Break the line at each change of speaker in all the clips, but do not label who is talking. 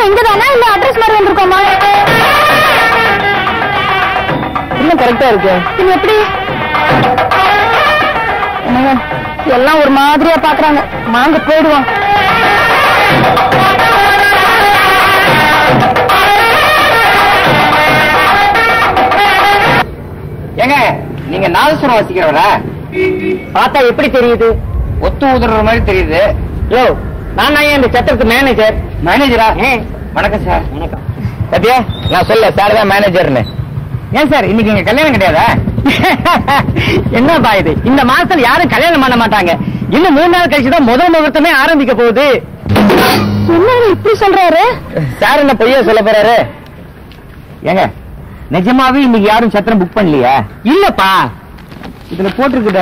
இங்கதானா இல்ல அட்ரஸ் மாதிரி வந்திருக்கோமா
இன்னும் கரெக்டா இருக்கு
இது எப்படி என்னங்க, எல்லாம் ஒரு மாதிரியா பாக்குறாங்க வாங்க போயிடுவோம்
ஏங்க நீங்க நாதஸ்வரம் வாசிக்கிறவரா பார்த்தா எப்படி தெரியுது ஒத்து ஊதுற மாதிரி தெரியுது யோ நான் தான் இந்த சத்திரத்து மேனேஜர் மேனேஜரா வணக்கம் சார் வணக்கம் சத்யா நான் சொல்ல சார் தான் மேனேஜர்னு ஏன் சார் இன்னைக்கு இங்க கல்யாணம் கிடையாதா என்னப்பா இது இந்த மாசத்துல யாரும் கல்யாணம் பண்ண மாட்டாங்க இன்னும் மூணு நாள் கழிச்சு தான் முதல் முகூர்த்தமே ஆரம்பிக்க போகுது
என்னங்க இப்படி சொல்றாரு
சார் என்ன பொய்யா சொல்ல போறாரு ஏங்க நிஜமாவே இன்னைக்கு யாரும் சத்திரம் புக் பண்ணலையா இல்லப்பா இதுல போட்டிருக்குட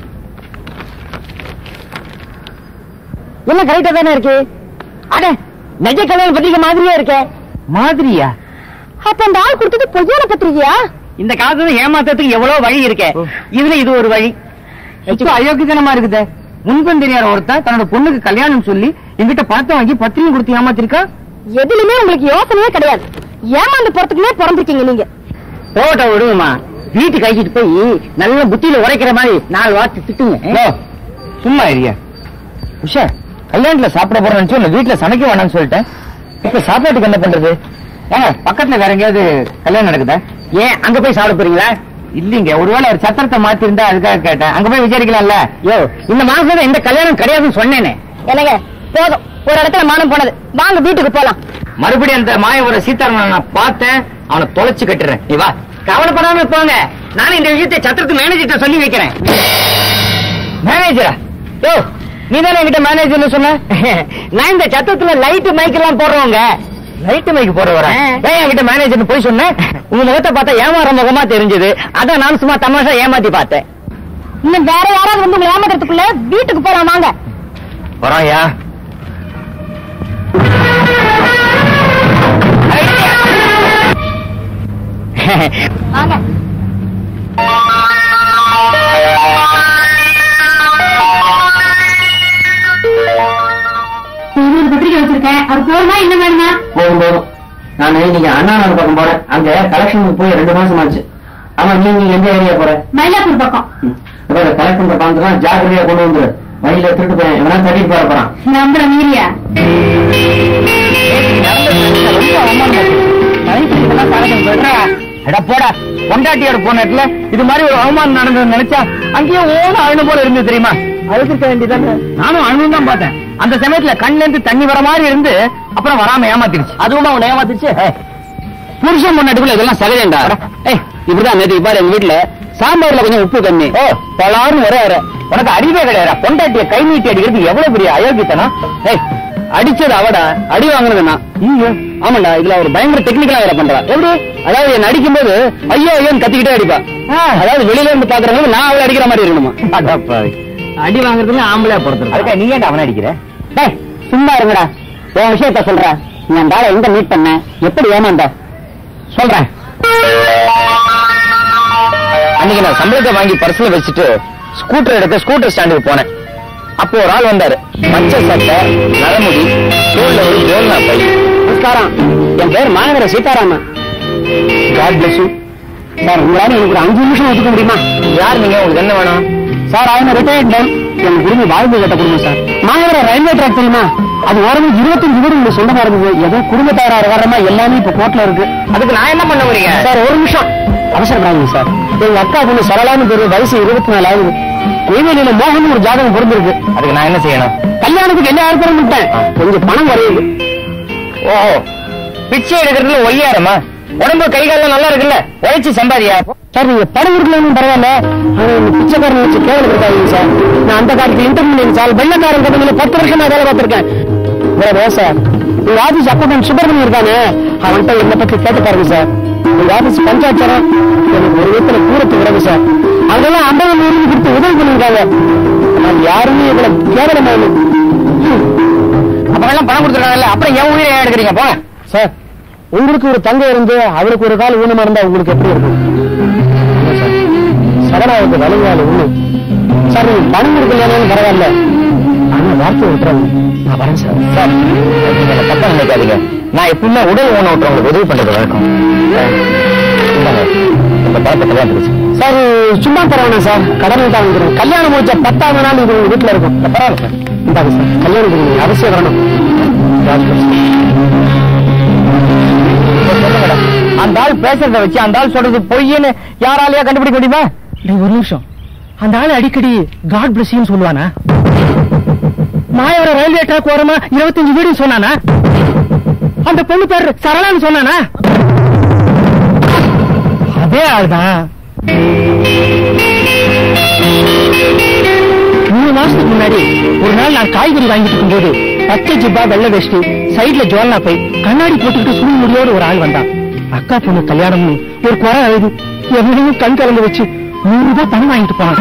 என்ன கரெக்டா தானே இருக்கு அட நிஜ கல்யாண பத்திரிக்கை மாதிரியா இருக்க மாதிரியா
அப்ப அந்த ஆள் கொடுத்தது பொய்யான பத்திரிகையா
இந்த காலத்துல ஏமாத்தத்துக்கு எவ்வளவு வழி இருக்கே இதுல இது ஒரு வழி இப்போ அயோக்கியத்தனமா இருக்குது முன்பம் தெரியாத ஒருத்தன் தன்னோட பொண்ணுக்கு கல்யாணம் சொல்லி எங்கிட்ட பணத்தை வாங்கி பத்திரிகை கொடுத்து ஏமாத்திருக்கா
எதுலயுமே உங்களுக்கு யோசனையே கிடையாது ஏமாந்து போறதுக்குன்னே பிறந்திருக்கீங்க நீங்க
போட்ட விடுங்கம்மா வீட்டுக்கு அழைச்சிட்டு போய் நல்ல புத்தியில உரைக்கிற மாதிரி நாலு வார்த்தை திட்டுங்க சும்மா இருக்கியா உஷா கல்யாணத்துல சாப்பிட போறேன்னு சொல்லி வீட்டுல சமைக்க வேணாம்னு சொல்லிட்டேன் இப்ப சாப்பாட்டுக்கு என்ன பண்றது ஏங்க பக்கத்துல வேற எங்கேயாவது கல்யாணம் நடக்குதா ஏன் அங்க போய் சாப்பிட போறீங்களா இல்லீங்க ஒருவேளை ஒரு சத்திரத்தை மாத்தி இருந்தா அதுக்காக கேட்டேன் அங்க போய் விசாரிக்கலாம்ல யோ இந்த மாசத்துல எந்த கல்யாணம் கிடையாதுன்னு சொன்னேனே
என்னங்க போதும் ஒரு இடத்துல மானம் போனது வாங்க வீட்டுக்கு போலாம்
மறுபடியும் அந்த மாயவர சீதாராமன் நான் பார்த்தேன் அவனை தொலைச்சு கட்டுறேன் நீ வா கவலைப்படாம போங்க நானும் இந்த விஷயத்தை சத்திரத்து மேனேஜர்கிட்ட சொல்லி வைக்கிறேன் மேனேஜரா யோ நீ தானே என்கிட்ட மேனேஜர்னு சொன்ன நான் இந்த சத்திரத்துல லைட் மைக் எல்லாம் போடுறவங்க லைட் மைக் போடுறவரா ஏன் என்கிட்ட மேனேஜர் போய் சொன்னேன் உங்க முகத்தை பார்த்தா ஏமாற முகமா தெரிஞ்சது அதான் நான் சும்மா தமாஷா ஏமாத்தி பார்த்தேன்
இன்னும் வேற யாராவது வந்து உங்களை ஏமாத்துறதுக்குள்ள வீட்டுக்கு போலாம் வாங்க
வரோம்யா
வாங்க பத்திரிக்கை வச்சிருக்கேன் அது போறதா என்ன வேணுமா
போகும் போதும் நான் இன்னைக்கு அண்ணா நகர் பக்கம் போறேன் அங்க கலெக்ஷன் போய் ரெண்டு மாசம் ஆச்சு ஆமா நீ நீ எந்த ஏரியா போற
மயிலாப்பூர் பக்கம்
கலெக்ட் பண்ற பணத்தெல்லாம் ஜாக்கிரதையா கொண்டு வந்துரு வழியில திருட்டு போறேன் எவனா தட்டிட்டு போற போறான்
நம்புற மீறியா
அட போடா பொண்டாட்டியோட போனட்ல இது மாதிரி ஒரு அவமானம் நடந்தது நினைச்சா அங்கேயே ஓன அழுது போல இருந்து தெரியுமா அழுதுக்க வேண்டியதாங்க நானும் அழுதும் தான் பார்த்தேன் அந்த சமயத்துல கண்ணுல இருந்து தண்ணி வர மாதிரி இருந்து அப்புறம் வராம ஏமாத்திருச்சு அதுவும் உன்னை ஏமாத்திருச்சு புருஷன் பொண்டாட்டிக்குள்ள இதெல்லாம் சகஜம்டா ஏய் இப்படிதான் நேற்று பாரு எங்க வீட்டுல சாம்பார்ல கொஞ்சம் உப்பு கம்மி ஓ பலாரும் ஒரே வர உனக்கு அறிவே கிடையாது பொண்டாட்டிய கை நீட்டி அடிக்கிறது எவ்வளவு பெரிய அயோக்கியத்தனம் ஏய் அடிச்சது அவடா அடி வாங்குனது நான் ஐயோ ஆமாண்டா இதுல ஒரு பயங்கர டெக்னிக்கலா வேலை பண்றா எப்படி அதாவது என்ன அடிக்கும் போது ஐயோ ஐயோன்னு கத்திக்கிட்டே அடிப்பா அதாவது வெளியில இருந்து பாக்குறவங்க நான் அவளை அடிக்கிற மாதிரி இருக்கணுமா அடி வாங்குறதுல ஆம்பளையா பொறுத்து அதுக்கா நீ ஏன்டா அவனை அடிக்கிற டேய் சும்மா இருங்கடா உன் விஷயத்த சொல்ற நீ அந்த ஆளை எங்க மீட் பண்ண எப்படி ஏமாந்த சொல்றேன் அன்னைக்கு நான் சம்பளத்தை வாங்கி பர்ஸ்ல வச்சுட்டு ஸ்கூட்டர் எடுக்க ஸ்கூட்டர் ஸ்டாண்டுக்கு போனேன் அப்போ ஒரு ஆள் வந்தாரு பச்சை சட்டை நரமுடி தோல்ல ஒரு ஜோல்னா பை நமஸ்காரம் என் பேர் மாநகர Sitaraman God bless you sir உங்களால எனக்கு ஒரு அஞ்சு நிமிஷம் ஒதுக்க முடியுமா யார் நீங்க உங்களுக்கு என்ன வேணும் சார் அவங்க ரிட்டையர்ட் மேன் என் குடும்பம் வாழ்வு கட்ட குடும்பம் சார் மாநகர ரயில்வே ட்ராக் தெரியுமா அது ஓரமா இருபத்தஞ்சு வீடு உங்களுக்கு சொந்தமா இருந்தது ஏதோ குடும்ப தகராறு வர்றமா எல்லாமே இப்ப கோர்ட்ல இருக்கு அதுக்கு நான் என்ன பண்ண போறீங்க சார் ஒரு நிமிஷம் அவசரப்படாதீங்க சார் எங்க அக்கா பொண்ணு சரளான பேரு வயசு இருபத்தி நாலு ஆகுது நெய்வேலியில மோகன் ஒரு ஜாதகம் பொருந்திருக்கு அதுக்கு நான் என்ன செய்யணும் கல்யாணத்துக்கு என்ன ஏற்பாடு விட்டேன் கொஞ்சம் பணம் குறையுது ஓஹோ பிச்சை எடுக்கிறதுல ஒய்யாரமா உடம்பு கை காலம் நல்லா இருக்குல்ல உழைச்சு சம்பாதியா சார் நீங்க படம் கொடுக்கலன்னு பரவாயில்ல ஆனா இந்த பிச்சைக்காரன் வச்சு கேவலப்படுத்தாதீங்க சார் நான் அந்த காலத்துல இன்டர்வியூ சார் வெள்ளக்காரன் கம்பெனில பத்து வருஷமா வேலை பார்த்திருக்கேன் வேற சார் உங்க ஆபீஸ் அக்கௌண்ட் சுப்பிரமணியம் இருக்கானே அவன்கிட்ட என்ன பத்தி கேட்டு பாருங்க சார் உங்க ஆபீஸ் பஞ்சாயத்தரம் எனக்கு ஒரு விதத்துல தூரத்து உறவு சார் அதெல்லாம் ஐம்பது நூறு கொடுத்து உதவி பண்ணிருக்காங்க நான் யாருமே இவ்வளவு கேவலமா அப்பெல்லாம் பணம் கொடுத்துருக்காங்கல்ல அப்புறம் என் உயிரை ஏன் எடுக்கிறீங்க போங்க சார் உங்களுக்கு ஒரு தங்கை இருந்து அவளுக்கு ஒரு கால் ஊனமா இருந்தா உங்களுக்கு எப்படி இருக்கும் சரணாவுக்கு வலுவால ஒண்ணு சார் நீங்க பணம் கொடுக்கலையானு பரவாயில்ல வார்த்தை விட்டுறாங்க நான் வரேன் சார் சார் நீங்க என்ன தப்பா நினைக்காதீங்க நான் எப்பவுமே உடல் ஊன விட்டுறவங்களுக்கு உதவி பண்றது வழக்கம் அஹ், இந்தாங்க இந்த பணத்தை கல்யாணத்துக்கு சார் சும்மா தரவேணாம் சார் கடன் தான் வாங்கிக்கிறேன் கல்யாணம் முடிச்ச பத்தாவது நாள் இது உங்க வீட்டுல இருக்கும் பரவாயில்ல சார் இந்தாங்க சார் கல்யாணத்துக்கு நீங்க அவசியம் வரணும் சொல்லுங்கடா. அந்த ஆள் பேசுறத வச்சு அந்த ஆள் சொல்றது பொய்ன்னு யாராலயா கண்டுபிடிக்க முடியுமா ஒரு நிமிஷம் அந்த ஆள் அடிக்கடி காட் பிளஸ் சொல்லுவானா மாயவர ரயில்வே ட்ராக் ஓரமா இருபத்தஞ்சு வீடு சொன்னானா அந்த பொண்ணு பேர் சரளான்னு சொன்னானா அதே ஆள்தான் மூணு மாசத்துக்கு முன்னாடி ஒரு நாள் நான் காய்கறி வாங்கிட்டு இருக்கும்போது பச்சை ஜிப்பா வெள்ளை வெஸ்ட் சைடுல ஜோல்னா பை கண்ணாடி போட்டுக்கிட்டு சுழி முடியோடு ஒரு ஆள் வந்தான் அக்கா பொண்ணு கல்யாணம்னு ஒரு குறை அழுது எவ்வளவு கண் கலந்து வச்சு நூறு ரூபாய் பணம் வாங்கிட்டு போனான்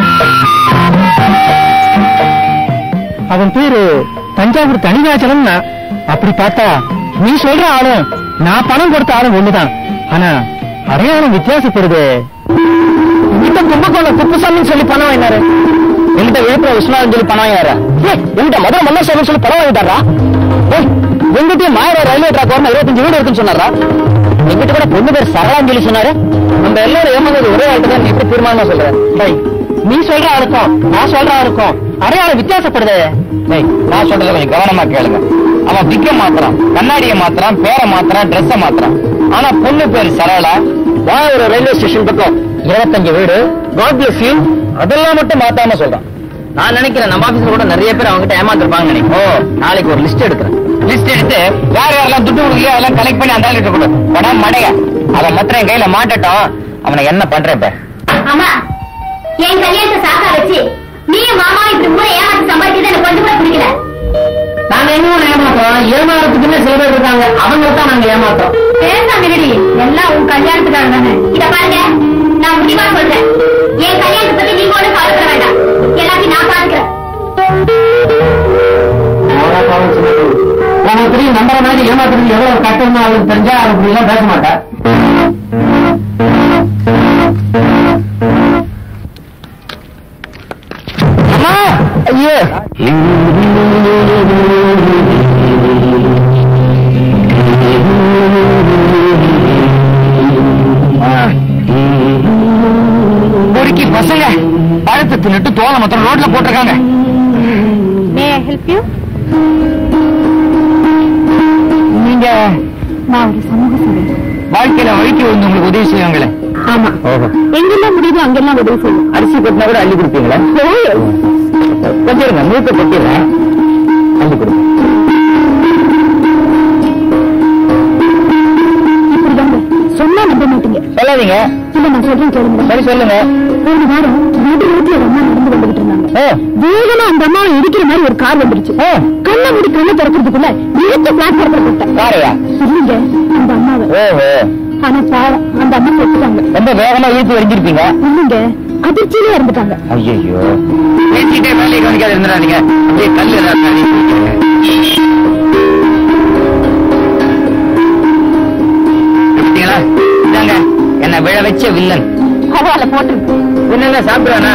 அவன் பேரு தஞ்சாவூர் தனிராஜனம்னா அப்படி பார்த்தா நீ சொல்ற ஆளும் நான் பணம் கொடுத்த ஆளும் ஒண்ணுதான் ஆனா அடையாளம் வித்தியாசப்படுது இந்த கும்பகோணம் குப்புசாமின்னு சொல்லி பணம் வாங்கினாரு என்கிட்ட விழுப்புரம் விஸ்வநாதன் சொல்லி பணம் வாங்கினாரா என்கிட்ட மதுரை மல்லாசேவன் சொல்லி பணம் வாங்கிட்டாரா ஏய், எங்கிட்டயும் மாயிரம் ரயில்வே ட்ராக் வரணும் இருபத்தஞ்சு வீடு இருக்குன்னு சொன்னாரா எங்கிட்ட கூட பொண்ணு பேர் சரளான்னு சொல்லி சொன்னாரு நம்ம எல்லாரும் ஏமாந்தது ஒரே ஆளுக்கு தான் நீ எப்படி தீர்மானமா சொல்ற டேய், நீ சொல்ற ஆளுக்கும் நான் சொல்ற ஆளுக்கும் அடையாளம் வித்தியாசப்படுது டேய், நான் சொல்றத கொஞ்சம் கவனமா கேளுங்க அவன் விக்க மாத்துறான் கண்ணாடியை மாத்துறான் பேரை மாத்துறான் ட்ரெஸ்ஸ மாத்துறான் ஆனா பொண்ணு பேர் சரளா நான் ஒரு ரயில்வே ஸ்டேஷன் பக்கம் இருபத்தஞ்சு வீடு காட் பிளஸ் யூ அதெல்லாம் மட்டும் மாத்தாம சொல்றான் நான் நினைக்கிறேன் நம்ம ஆபீஸ்ல கூட நிறைய பேர் அவங்க கிட்ட ஏமாத்திருப்பாங்க நினைக்கிறேன் ஓ நாளைக்கு ஒரு லிஸ்ட் எடுக்கிறேன் லிஸ்ட் எடுத்து யார் யாரெல்லாம் துட்டு கொடுக்கலையோ அதெல்லாம் கலெக்ட் பண்ணி அந்த ஆளுக்கு கொடு படம் மடைய அவன் மாத்திரம் என் கையில மாட்டட்டும் அவனை என்ன பண்றேன் இப்ப
அம்மா என் கல்யாணத்தை சாக்கா வச்சு நீ மாமா இப்படி ஊரை ஏமாத்தி சம்பாதிக்கிறது எனக்கு கொஞ்சம் கூட பிடிக்கல
நாங்க என்ன ஏமாத்துறோம் ஏமாறதுக்குன்னு சில பேர் இருக்காங்க அவங்க தான் நாங்க ஏமாத்துறோம்
பேசாம இருடி எல்லாம் உன் கல்யாணத்துக்காக தானே இத பாருங்க நான் முடிவா சொல்றேன் என் கல்யாணத்தை பத்தி நீங்க ஒண்ணு கவலைப்பட வேண்டாம் எல்லாத்தையும் நான் பாத்துக்கிறேன்
உனக்கு தெரியும் நம்புற மாதிரி ஏமாத்துறது எவ்வளவு கட்டணும் அவளுக்கு தெரிஞ்சா அவள் இப்படி எல்லாம் பேச மாட்டா அம்மா ஐயோ பொறுக்கி பசங்க பழத்தை தின்னுட்டு தோலை மொத்தம் ரோட்ல போட்டிருக்காங்க
மே ஹெல்ப் யூ
நீங்க
நான் ஒரு சமூக சேவை
வாழ்க்கையில வழிக்கு வந்து உங்களுக்கு உதவி செய்வாங்களே
ஆமா எங்கெல்லாம் முடியுதோ அங்கெல்லாம் உதவி செய்யும்
அரிசி கொட்டினா கூட அள்ளி கொடுப்பீங்களா கொஞ்சம் இருங்க மூக்க கொட்டிடுறேன் அள்ளி கொடுங்க
இப்படிதாங்க சொன்னா நம்ப மாட்டீங்க
சொல்லாதீங்க
இல்ல நான் சொல்றேன் கேளுங்க
சரி சொல்லுங்க
போன வாரம் நடு ரோட்ல ஒரு அம்மா நடந்து வந்துகிட்டு இருந்தாங்க
ஓ
வேகமா அந்த அம்மாவை இடிக்கிற மாதிரி ஒரு கார் வந்துருச்சு
ஓ
கண்ணை மூடி கண்ணை திறக்கிறதுக்குள்ள இழுத்து பிளாட்ஃபார்ம்ல போட்டேன்
காரையா
இல்லைங்க அந்த அம்மாவை
ஓஹோ
ஆனா பாவம் அந்த அம்மா செத்துட்டாங்க
ரொம்ப வேகமா இழுத்து வரைஞ்சிருப்பீங்க
இல்லைங்க அதிர்ச்சியிலே இருந்துட்டாங்க
ஐயோ பேசிட்டே வேலையை கவனிக்காத இருந்துடாதீங்க அப்படியே கல் ஏதாவது பார்த்தீங்களா இதாங்க என்ன விழ வச்ச வில்லன்
பரவாயில்ல போட்டு
என்னங்க சாப்பிடுவானா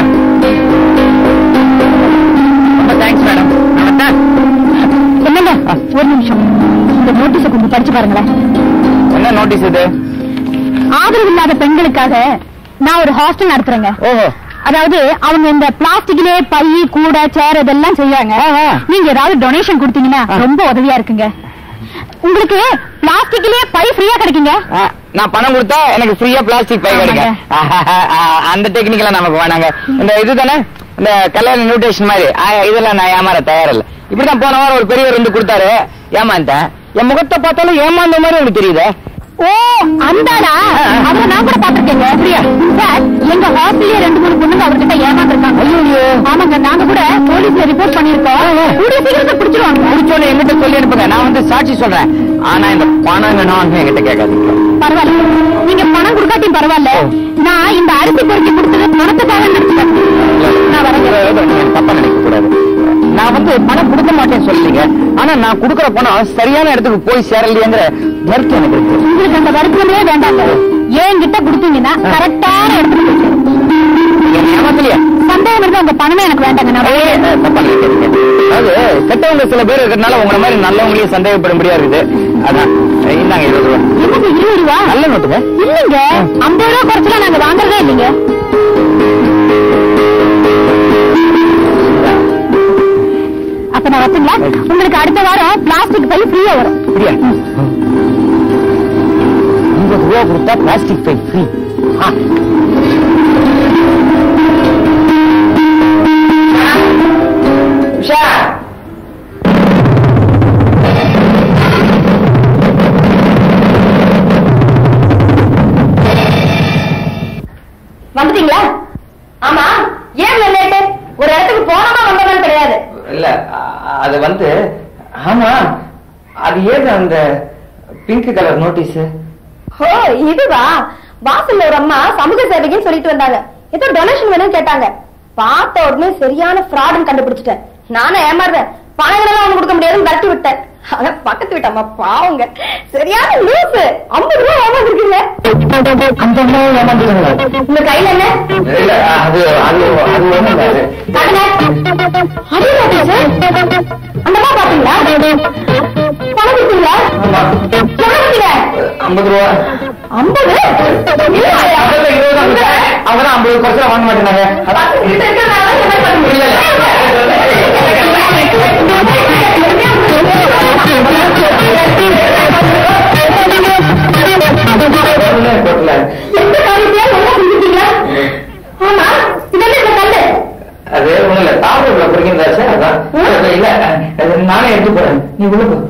ரொம்ப தேங்க்ஸ் மேடம்
என்னங்க ஒரு நிமிஷம் இந்த நோட்டீஸ கொஞ்சம் படிச்சு பாருங்களேன்
என்ன நோட்டீஸ் இது
ஆதரவு இல்லாத பெண்களுக்காக நான் ஒரு ஹாஸ்டல் நடத்துறேங்க
ஓஹோ
அதாவது அவங்க இந்த பிளாஸ்டிக்லயே பை கூட சேர் இதெல்லாம் செய்வாங்க நீங்க ஏதாவது டொனேஷன் கொடுத்தீங்கன்னா ரொம்ப உதவியா இருக்குங்க உங்களுக்கு பிளாஸ்டிக்லயே பை ஃப்ரீயா கிடைக்குங்க
ஆ, நான் பணம் கொடுத்தா எனக்கு ஃப்ரீயா பிளாஸ்டிக் பை கிடைக்கும் அந்த டெக்னிக்கெல்லாம் நமக்கு வேணாங்க இந்த இது தானே இந்த கல்யாண இன்விடேஷன் மாதிரி ஆ, இதெல்லாம் நான் ஏமாற தயாரில்ல இப்படிதான் போன வாரம் ஒரு பெரியவர் வந்து கொடுத்தாரு ஏமாந்தேன் என் முகத்தை பார்த்தாலும் ஏமாந்த மாதிரி உங்களுக்கு தெரியுதே
ஓ அந்தாடா அவரை நான் கூட பாத்திருக்கேங்க அப்படியா சார் எங்க ஹாஸ்டல்லே ரெண்டு மூணு பொண்ணுங்க அவர்கிட்ட ஏமாந்துருக்காங்க ஐயோ ஆமாங்க நாங்க கூட போலீஸ்ல ரிப்போர்ட் பண்ணிருக்கோம் கூடிய சீக்கிரத்தை பிடிச்சிருவாங்க
முடிச்சோன்னு என்கிட்ட சொல்லி அனுப்புங்க நான் வந்து சாட்சி சொல்றேன் ஆனா இந்த பணம் வேணும் என்கிட்ட கேட்காதீங்க
பரவாயில்ல நீங்க பணம் கொடுக்காட்டியும் பரவாயில்ல நான் இந்த அரிசி பொறுக்கி கொடுத்தது பணத்துக்காக நினைச்சுட்டேன் நான் வரேங்க
நீங்க தப்பா நினைக்க கூடாது நான் வந்து பணம் கொடுக்க மாட்டேன்னு சொல்லீங்க ஆனா நான் கொடுக்கற பணம் சரியான இடத்துக்கு போய் சேரலையேங்கிற வருத்தம் எனக்கு இருக்கு
உங்களுக்கு அந்த வருத்தமே வேண்டாங்க என்கிட்ட கொடுத்தீங்கன்னா கரெக்டான இடத்துக்கு போய் சேரும்.
என்னை ஏமாத்தலையா
சந்தேகம் இருந்தா உங்க பணமே எனக்கு வேண்டாங்க நான் வரேன்.
தப்பா நினைக்காதீங்க. அதாவது கெட்டவங்க சில பேர் இருக்கிறதுனால உங்களை மாதிரி நல்லவங்களையும் சந்தேகப்பட முடியாது இருக்குது அதான் இந்தாங்க இருபது ரூபா
என்னங்க இருபது ரூபா
நல்ல நோட்டுங்க
இல்லைங்க ஐம்பது ரூபா குறைச்சலாம் நாங்க வாங்குறதே இல்லைங்க அப்ப நான் வரட்டுங்களா உங்களுக்கு அடுத்த வாரம் பிளாஸ்டிக் பை ஃப்ரீயா வரும்
அப்படியா ஐம்பது ரூபா கொடுத்தா பிளாஸ்டிக் பை ஃப்ரீ உஷா
வந்துட்டீங்களா ஆமா ஏன் லேட்டு ஒரு இடத்துக்கு போனோமா வந்தோமான்னு கிடையாது
இல்ல அ- அது வந்து ஆமா அது ஏது அந்த பிங்க் கலர் நோட்டீஸ்
ஓ இதுவா வாசல்ல ஒரு அம்மா சமூக சேவைக்குன்னு சொல்லிட்டு வந்தாங்க ஏதோ டொனேஷன் வேணும்னு கேட்டாங்க பார்த்த உடனே சரியான ஃப்ராடுன்னு கண்டுபிடிச்சிட்டேன் நானும் ஏமாறுறேன் பணங்கள் எல்லாம் அவனுக்கு கொடுக்க முடியாதுன்னு விரட்டி விட்டேன் ஆனா பக்கத்து வீட்டம்மா பாவங்க சரியான லூசு ஐம்பது ரூபா ஏமாந்துருக்கீங்க உங்க கையில என்ன
இல்ல அது அது அது ஒண்ணு இல்ல, அது
காட்டுங்க. அது என்ன சார்? அந்த அம்மா பாத்தீங்களா பணம் கொடுத்தீங்களா
ஆமா.
எவ்வளவு கொடுத்தீங்க?
ஐம்பது ரூபா
ஐம்பது இல்ல,
ஐம்பது இருபது தான் கொடுத்தேன். அவங்கதான் ஐம்பது பர்சன்ட் வாங்க மாட்டேனாங்க அதான்
கிட்ட இருக்கிறதுனால இந்த மாதிரி பண்ண முடியல.
போட்டல
எந்த காரியத்தையா நல்லா செஞ்சுட்டீங்களா? ஆமா, இதெல்லாம் இந்த கல்லு.
அது ஒண்ணு இல்ல தாவூர்ல புரியுங்களா சார் அதான் அது இல்ல அது நானே எடுத்து போறேன் நீ உள்ள போ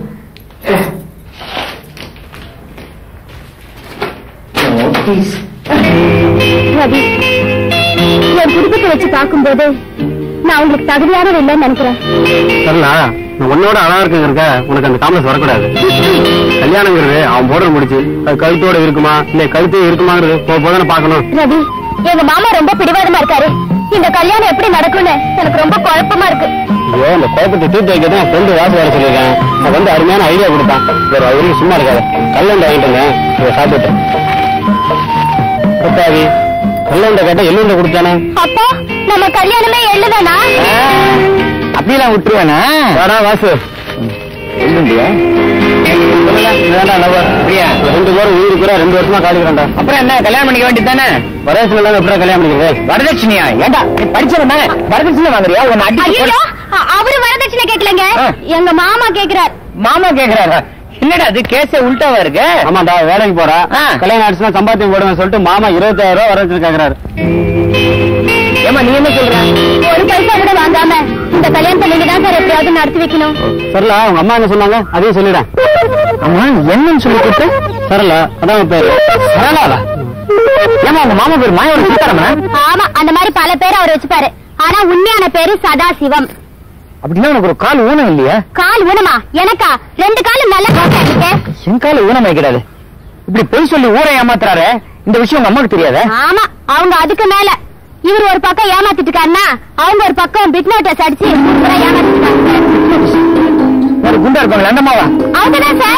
நோட்டீஸ்
ரவி என் குடும்பத்தை வச்சு பார்க்கும்போது நான் உங்களுக்கு தகுதியானது இல்லைன்னு நினைக்கிறேன்
சரிங்களா நான் உன்னோட அழகா இருக்குங்கிறக்க உனக்கு அந்த காம்ப்ளெக்ஸ் வரக்கூடாது கல்யாணங்கிறது அவன் போடுற முடிச்சு அது கழுத்தோட இருக்குமா இல்ல கழுத்தே இருக்குமாங்கிறது போக போதானே பார்க்கணும்
ரவி எங்க மாமா ரொம்ப பிடிவாதமா இருக்காரு இந்த கல்யாணம் எப்படி நடக்கும்னு எனக்கு ரொம்ப குழப்பமா இருக்கு
ஐயோ இந்த குழப்பத்தை தீர்த்து வைக்கிறது என் ஃப்ரெண்டு வாசி வர சொல்லியிருக்கேன் நான் வந்து அருமையான ஐடியா கொடுத்தான் வேற அவருக்கு சும்மா இருக்காது கல்லண்டை வாங்கிட்டு வந்தேன் இதை சாப்பிட்டுட்டேன் பத்தாவி கல்லண்டை கேட்டா எள்ளுண்டை கொடுத்தானே
அப்போ நம்ம கல்யாணமே எழுதானா
அப்படிலாம் விட்டுருவேனா
வாடா வாசு
இல்லையா
வேண்டாம் நம்ம
அப்படியா
ரெண்டு பேரும் வீடு கூட ரெண்டு வருஷமா காலிக்கிறேன்டா
அப்புறம் என்ன கல்யாணம் பண்ணிக்க வேண்டியதானே
வரதட்சணை இல்லாம எப்படா கல்யாணம் பண்ணிக்கிறது
வரதட்சணையா ஏண்டா நீ படிச்சவன் தானே வரதட்சணை வாங்குறியா உன்னை அடிச்சு
ஐயோ
கொலை-
அவரு வரதட்சணை கேட்கலங்க
ஆ.
எங்க மாமா கேக்குறார்
மாமா கேக்குறாரா என்னடா அது கேஸே உள்டாவா இருக்கு
ஆமாடா வேலைக்கு போறா
ஆ.
கல்யாணம் ஆயிடுச்சுன்னா சம்பாத்தியம் போடுவேன் சொல்லிட்டு மாமா இருபத்தாயிரம் ரூபாய் வரதட்சணை கேக்குறாரு
ஏமா நீ என்ன சொல்ற
ஒரு பைசா கூட வாங்காம இந்த கல்யாணத்தை நீங்க தான் சார் எப்படியாவது நடத்தி வைக்கணும்
சரில உங்க அம்மா என்ன சொன்னாங்க அதையும் சொல்லிடேன்
அம்மா என்னன்னு சொல்லி கொடுத்த
சரில அதான் உன் பேரு
சரளாவா ஏமா உங்க மாமா பேர் மாயோட சீதாராமனா
ஆமா அந்த மாதிரி பல பேர் அவர் வச்சுப்பாரு ஆனா உண்மையான பேரு சதாசிவம்
அப்படின்னா உனக்கு ஒரு கால் ஊனம் இல்லையா
கால் ஊனமா எனக்கா ரெண்டு காலும் நல்லா காட்டாங்க
என் கால் ஊனம் வைக்கிறாரு இப்படி பொய் சொல்லி ஊரை ஏமாத்துறாரு இந்த விஷயம் உங்க அம்மாக்கு தெரியாதா
ஆமா அவங்க அதுக்கு மேல இவர் ஒரு பக்கம் ஏமாத்திட்டு இருக்காருன்னா அவங்க ஒரு பக்கம் பிட் நோட்டஸ் அடிச்சு பூரா ஏமாத்திட்டு இருக்காங்க
ஒரு குண்டா இருப்பாங்களா அந்த அம்மாவா
அவங்கதான் சார்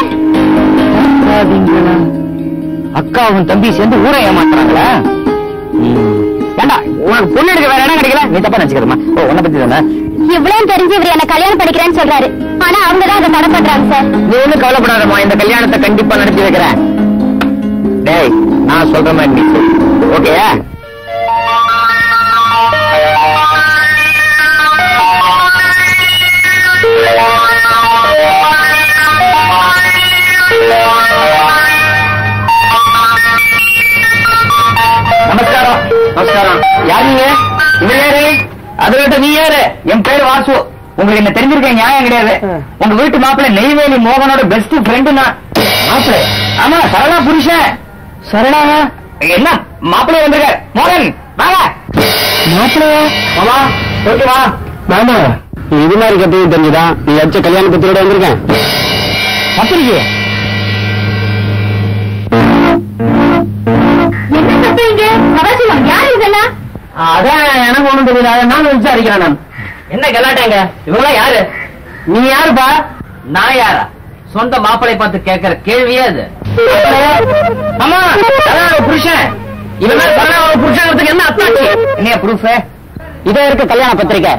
அக்காவும் தம்பி சேர்ந்து ஊரை ஏமாத்துறாங்களா ம். ஏண்டா உனக்கு பொண்ணு எடுக்க வேற இடம் கிடைக்கல நீ தப்பா நினைச்சுக்கிறமா ஓ உன்னை பத்தி தானே
இவ்வளவு தெரிஞ்சு இவர் என்ன கல்யாணம் பண்ணிக்கிறேன்னு சொல்றாரு ஆனா அவங்கதான் அதை தடை பண்றாங்க சார்
நீ ஒண்ணும் கவலைப்படாதம்மா இந்த கல்யாணத்தை கண்டிப்பா நடத்தி வைக்கிறேன் டேய் நான் சொல்ற மாதிரி நீ ஓகேயா நமஸ்காரம் நமஸ்காரம் யார் நீங்க இங்க யாரு அதை விட்டு நீ யாரு என் பேர் வாசு உங்களுக்கு என்ன தெரிஞ்சிருக்க நியாயம் கிடையாது உங்க வீட்டு மாப்பிள்ளை நெய்வேலி மோகனோட பெஸ்ட் ஃப்ரெண்டு நான் மாப்பிள்ளை ஆமா சரளா புருஷன் சரளா என்ன மாப்பிள்ளை வந்திருக்க மோகன் வாங்க மாப்பிள்ளையா மாமா ஓகே வா
மாமா நீ இது மாதிரி கத்தையும் தெரிஞ்சுதான் நீ அடிச்ச கல்யாண பத்திரியோட வந்திருக்கேன்
பத்திரிக்கை
என்ன சொல்றீங்க சதாசிவம் யார் இதெல்லாம்
அதான் எனக்கு ஒண்ணும் தெரியல அதை நான் விசாரிக்கிறேன் நான் என்ன கலாட்டாங்க இவங்க யாரு நீ யாருப்பா நான் யாரா சொந்த மாப்பிளை பார்த்து கேட்கிற கேள்வியே அது ஆமா அதான் அவன் புருஷன் இவன் தான் சரளாவோட புருஷன் என்ன அத்தாச்சு என்ன ப்ரூஃப் இதோ இருக்கு கல்யாண பத்திரிக்கை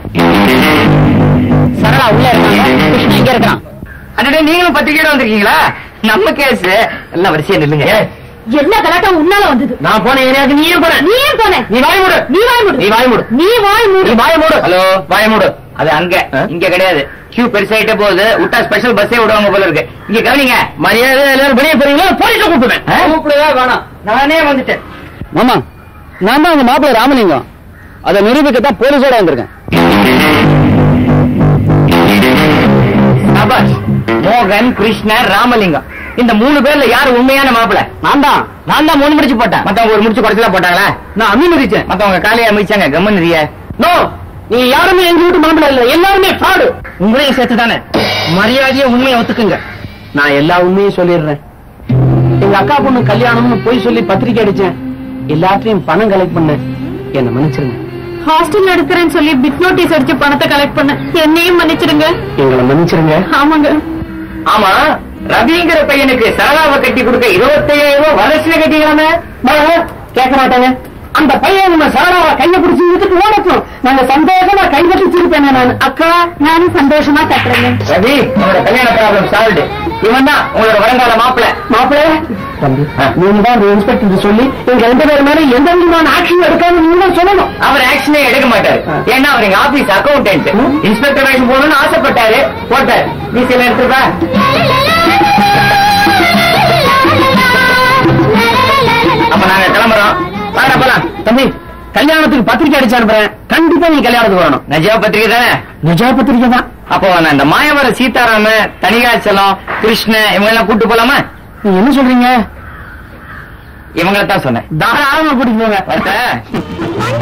சரளா உள்ள இருக்காங்க கிருஷ்ணன் இங்க இருக்கான் அடடே நீங்களும் பத்திரிக்கையோட வந்திருக்கீங்களா நம்ம கேஸ் எல்லாம் வரிசையா நில்லுங்க
எல்லா கலாட்டம் உன்னால வந்தது
நான் போன ஏரியாவுக்கு நீயே போன
நீ ஏன் போன
நீ வாய் மூடு
நீ வாய் மூடு
நீ வாய் மூடு
நீ வாய் மூடு
நீ வாய மூடு ஹலோ வாய மூடு அது அங்க இங்க கிடையாது கியூ பெருசாயிட்ட போகுது விட்டா ஸ்பெஷல் பஸ்ஸே விடுவாங்க போல இருக்கு இங்க கவனிங்க மரியாதை எல்லாரும் வெளியே போறீங்களா போலீஸ கூப்பிடுவேன் கூப்பிடவே வேணாம் நானே வந்துட்டேன் மாமா நான் தான் உங்க மாப்பிள்ள ராமலிங்கம் அதை நிரூபிக்கத்தான் போலீஸோட வந்திருக்கேன் சபாஷ் மோகன் கிருஷ்ணர் ராமலிங்கம் இந்த மூணு பேர்ல யாரு உண்மையான மாப்பிள்ள நான் தான் நான் தான் மூணு முடிச்சு போட்டேன் மத்தவங்க ஒரு முடிச்சு குறைச்சலா போட்டாங்களா நான் அம்மி மிதிச்சேன் மத்தவங்க காலையை அமைச்சாங்க கம்மன் நோ நீ யாருமே எங்க வீட்டு மாப்பிள்ள இல்ல எல்லாருமே ஃப்ராடு உங்களையும் சேர்த்து தானே மரியாதையை உண்மையை ஒத்துக்குங்க நான் எல்லா உண்மையும் சொல்லிடுறேன் எங்க அக்கா பொண்ணு கல்யாணம்னு போய் சொல்லி பத்திரிக்கை அடிச்சேன் எல்லாத்தையும் பணம் கலெக்ட் பண்ணேன் என்ன மன்னிச்சிருங்க
ஹாஸ்டல் எடுக்கிறேன்னு சொல்லி பிட் நோட்டீஸ் அடிச்சு பணத்தை கலெக்ட் பண்ண என்னையும் மன்னிச்சிடுங்க
எங்களை மன்னிச்சிருங்க
ஆமாங்க
ஆமா ரவிங்கிற பையனுக்கு சரளாவை கட்டி கொடுக்க இருபத்தையாயிரம் ரூபாய் வரட்சியில கட்டிக்கலாமே கேட்க மாட்டாங்க அந்த பையன் நம்ம சரளாவை கைய பிடிச்சி இழுத்துட்டு ஓடட்டும் நாங்க சந்தோஷமா கை கட்டி சிரிப்பேன் நான்
அக்கா நானும் சந்தோஷமா கட்டுறேங்க
ரவி உங்களோட கல்யாண ப்ராப்ளம் சால்வ்டு இவன் தான் உங்களோட வருங்கால மாப்பிள்ள மாப்பிள்ள
தம்பி நீங்க தான் அந்த இன்ஸ்பெக்டர் சொல்லி எங்க ரெண்டு பேர் மேல எந்த விதமான ஆக்ஷன் எடுக்காம நீங்க தான் சொல்லணும்
அவர் ஆக்ஷனே எடுக்க மாட்டாரு ஏன்னா அவர் எங்க ஆபீஸ் அக்கௌண்டன்ட் இன்ஸ்பெக்டர் வேஷம் போகணும்னு ஆசைப்பட்டாரு போட்டார் நீ சில எடுத்துப்பா அப்ப நாங்க கிளம்புறோம் வாங்க போலாம்
தம்பி கல்யாணத்துக்கு பத்திரிக்கை அடிச்சு அனுப்புறேன் கண்டிப்பா நீ கல்யாணத்துக்கு வரணும்
நஜா பத்திரிகை தானே
நிஜா பத்திரிக்கை தான்
அப்போ நான் இந்த மாயவர சீதாராம தனிகாச்சலம் கிருஷ்ண இவங்க எல்லாம் கூட்டு போலாமா
நீங்க என்ன சொல்றீங்க
இவங்கள தான் சொன்னேன்
தாராளமா கூட்டிட்டு போங்க
பார்த்தா?